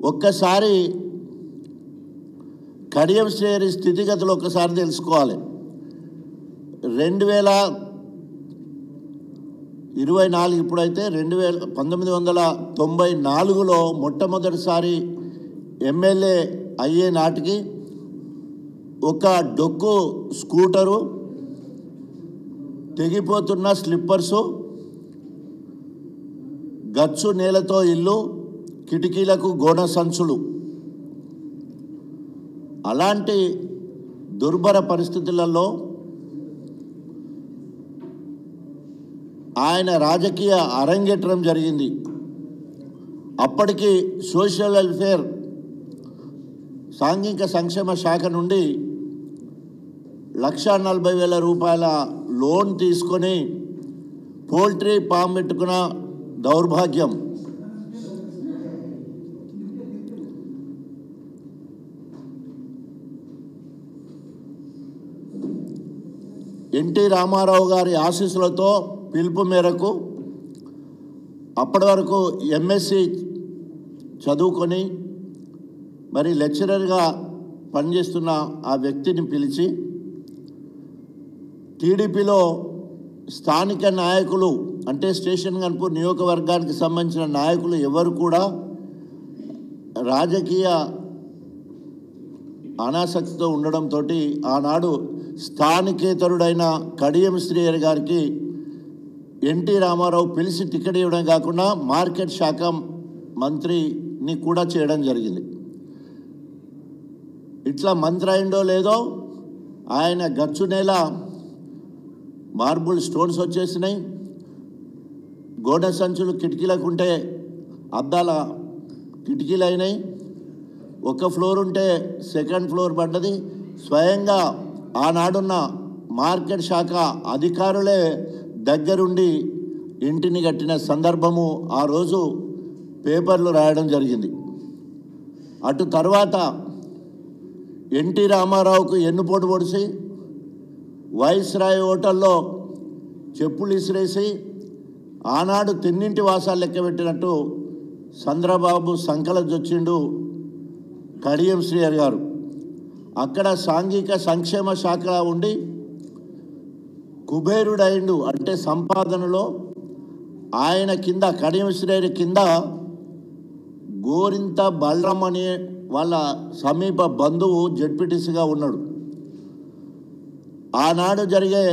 ఒక్కసారి కడియం శ్రేయరి స్థితిగతులు ఒక్కసారి తెలుసుకోవాలి రెండు వేల ఇరవై నాలుగు ఇప్పుడైతే రెండు వేల పంతొమ్మిది వందల తొంభై నాలుగులో మొట్టమొదటిసారి ఎమ్మెల్యే అయ్యే నాటికి ఒక డొక్కు స్కూటరు తెగిపోతున్న స్లిప్పర్సు గచ్చు నేలతో ఇల్లు కిటికీలకు గోడ సంచులు అలాంటి దుర్భర పరిస్థితులలో ఆయన రాజకీయ అరంగేట్రం జరిగింది అప్పటికి సోషల్ వెల్ఫేర్ సాంఘిక సంక్షేమ శాఖ నుండి లక్ష నలభై వేల రూపాయల లోన్ తీసుకొని పోల్ట్రీ ఫామ్ పెట్టుకున్న దౌర్భాగ్యం ఎన్టీ రామారావు గారి ఆశీస్సులతో పిలుపు మేరకు అప్పటి వరకు ఎంఎస్సి చదువుకొని మరి లెక్చరర్గా పనిచేస్తున్న ఆ వ్యక్తిని పిలిచి టీడీపీలో స్థానిక నాయకులు అంటే స్టేషన్ కనుపూర్ నియోజకవర్గానికి సంబంధించిన నాయకులు ఎవరు కూడా రాజకీయ అనాసక్తితో ఉండడంతో ఆనాడు స్థానికేతరుడైన కడియం శ్రీహరి గారికి ఎన్టీ రామారావు పిలిచి టికెట్ ఇవ్వడం కాకుండా మార్కెట్ శాఖ మంత్రిని కూడా చేయడం జరిగింది ఇట్లా మంత్రి అయిందో లేదో ఆయన గచ్చు నేల మార్బుల్ స్టోన్స్ వచ్చేసినాయి గోడ సంచులు కిటికీలకు ఉంటే అద్దాల కిటికీలు అయినాయి ఒక ఫ్లోర్ ఉంటే సెకండ్ ఫ్లోర్ పడ్డది స్వయంగా ఆనాడున్న మార్కెట్ శాఖ అధికారులే దగ్గరుండి ఇంటిని కట్టిన సందర్భము ఆ రోజు పేపర్లు రాయడం జరిగింది అటు తర్వాత ఎన్టీ రామారావుకు ఎన్నుపోటు పొడిచి వైస్రాయ్ హోటల్లో చెప్పులు ఇసిరేసి ఆనాడు తిన్నింటి వాసాలు లెక్క పెట్టినట్టు చంద్రబాబు సంకలజొచ్చిండు కడియం శ్రీహరి గారు అక్కడ సాంఘిక సంక్షేమ శాఖ ఉండి కుబేరుడైండు అంటే సంపాదనలో ఆయన కింద కడియం శ్రీహరి కింద గోరింత బలరాం అనే వాళ్ళ సమీప బంధువు జడ్పీటీసీగా ఉన్నాడు ఆనాడు జరిగే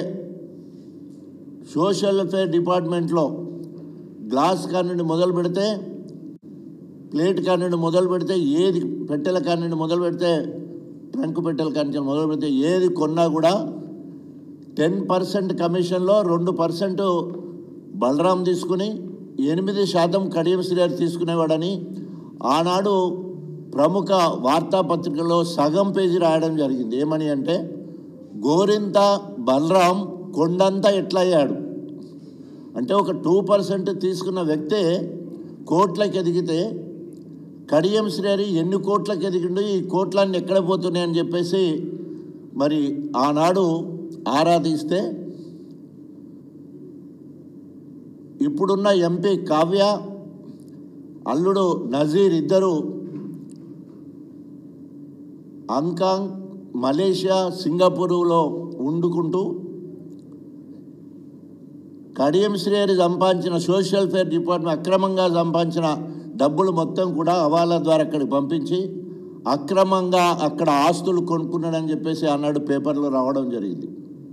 సోషల్ వెల్ఫేర్ డిపార్ట్మెంట్లో గ్లాస్ కానుండి మొదలు పెడితే ప్లేట్ కానుండి మొదలు పెడితే ఏది పెట్టెల కానుండి మొదలు పెడితే ట్రంక్ పెట్టెల కానుండి మొదలు పెడితే ఏది కొన్నా కూడా టెన్ పర్సెంట్ కమిషన్లో రెండు పర్సెంట్ బలరాం తీసుకుని ఎనిమిది శాతం కడియం శ్రీగారు తీసుకునేవాడని ఆనాడు ప్రముఖ వార్తాపత్రికలో సగం పేజీ రాయడం జరిగింది ఏమని అంటే గోరింత బలరాం కొండంతా ఎట్లయ్యాడు అంటే ఒక టూ పర్సెంట్ తీసుకున్న వ్యక్తే కోట్లకి ఎదిగితే కడియం శ్రేరి ఎన్ని కోట్లకి ఎదిగిండు ఈ కోట్లన్నీ ఎక్కడ పోతున్నాయని చెప్పేసి మరి ఆనాడు ఆరాధిస్తే ఇప్పుడున్న ఎంపీ కావ్య అల్లుడు నజీర్ ఇద్దరు హాంకాంగ్ మలేషియా సింగపూరులో వండుకుంటూ కడియం శ్రేయరి సంపాదించిన సోషల్ వెల్ఫేర్ డిపార్ట్మెంట్ అక్రమంగా సంపాదించిన డబ్బులు మొత్తం కూడా హవాలా ద్వారా అక్కడికి పంపించి అక్రమంగా అక్కడ ఆస్తులు కొనుక్కున్నాడని చెప్పేసి అన్నాడు పేపర్లో రావడం జరిగింది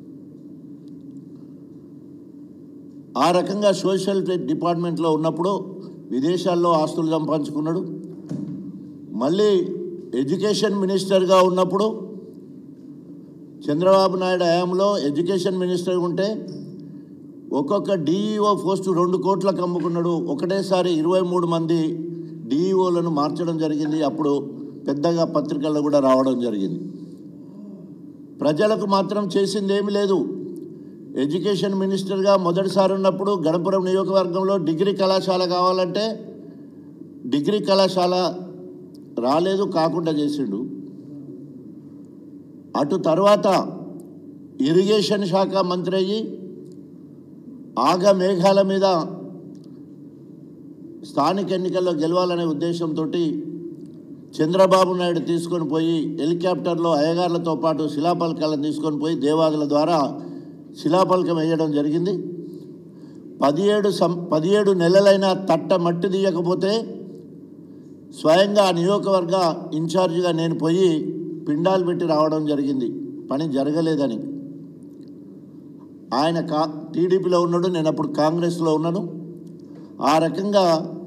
ఆ రకంగా సోషల్ వెల్ఫేర్ డిపార్ట్మెంట్లో ఉన్నప్పుడు విదేశాల్లో ఆస్తులు సంపాదించుకున్నాడు మళ్ళీ ఎడ్యుకేషన్ మినిస్టర్గా ఉన్నప్పుడు చంద్రబాబు నాయుడు హయాంలో ఎడ్యుకేషన్ మినిస్టర్ ఉంటే ఒక్కొక్క డిఈఓ పోస్టు రెండు కోట్లకు అమ్ముకున్నాడు ఒకటేసారి ఇరవై మూడు మంది డిఈఓలను మార్చడం జరిగింది అప్పుడు పెద్దగా పత్రికల్లో కూడా రావడం జరిగింది ప్రజలకు మాత్రం చేసింది ఏమీ లేదు ఎడ్యుకేషన్ మినిస్టర్గా మొదటిసారి ఉన్నప్పుడు గణపురం నియోజకవర్గంలో డిగ్రీ కళాశాల కావాలంటే డిగ్రీ కళాశాల రాలేదు కాకుండా చేసిండు అటు తర్వాత ఇరిగేషన్ శాఖ మంత్రి అయ్యి ఆగ మేఘాల మీద స్థానిక ఎన్నికల్లో గెలవాలనే ఉద్దేశంతో చంద్రబాబు నాయుడు తీసుకొని పోయి హెలికాప్టర్లో అయ్యగారులతో పాటు శిలాపలకాలను తీసుకొని పోయి దేవాదుల ద్వారా శిలాపలకం వేయడం జరిగింది పదిహేడు సం పదిహేడు నెలలైనా తట్ట మట్టి తీయకపోతే స్వయంగా ఆ నియోజకవర్గ ఇన్ఛార్జిగా నేను పోయి పిండాలు పెట్టి రావడం జరిగింది పని జరగలేదని ఆయన కా టీడీపీలో ఉన్నాడు నేను అప్పుడు కాంగ్రెస్లో ఉన్నాను ఆ రకంగా